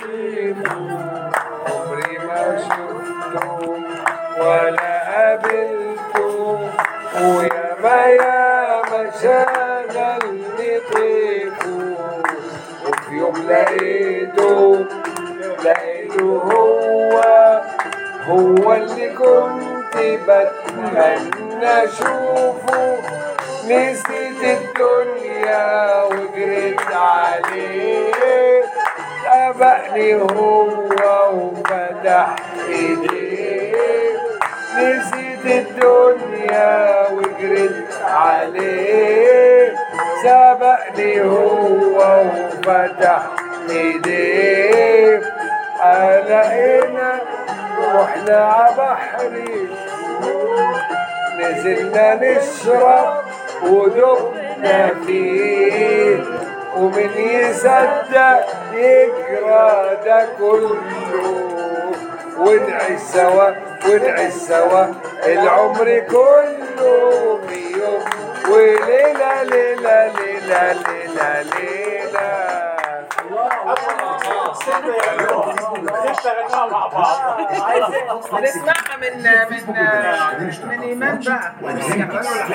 يطيفوا عمري ما شفتهم ولا قابلتهم ويا ما يا ما شغلني طيفوا وفي يوم لقيته لقيته هو هو اللي كنت بتمنى اشوفه نسيت الدنيا وجريت عليه سبقني هو وفتح ايديه نسيت الدنيا وجريت عليه سبقني هو وفتح ايديه لقينا رحنا عبحري نزلنا نشرب ودقنا فيه ومن يصدق يجرى ده كله ونعيش سوا ونعيش سوا العمر كله في يوم وليلة ليلة ليلة ليلة ليلة اشتغلناها مع بعض نسمعها من من من ايمان بقى